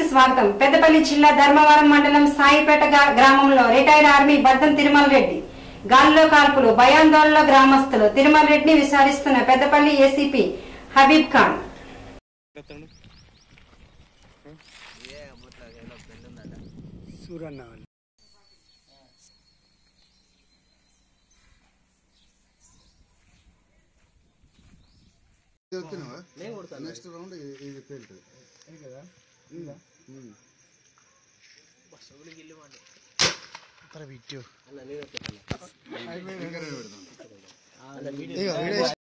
స్వాగతం పెద్దపల్లి జిల్లా ధర్మవరం మండలం సాయిపేట గా- గ్రామంలో రిటైర్డ్ ఆర్మీ బద్దం తిరుమల రెడ్డి గాల్లో కాల్పులు భయాందోళనలో గ్రామస్తులు తిరుమల రెడ్డిని విచారిస్తున్న పెద్దపల్లి ఏసీపీ హబీబ్ ఖాన్ సూరన్న వాళ్ళు నెక్స్ట్ రౌండ్ ఇది పేలుతుంది వీడియో ఇంకా నేను పెడతాను ఇగో వీడియో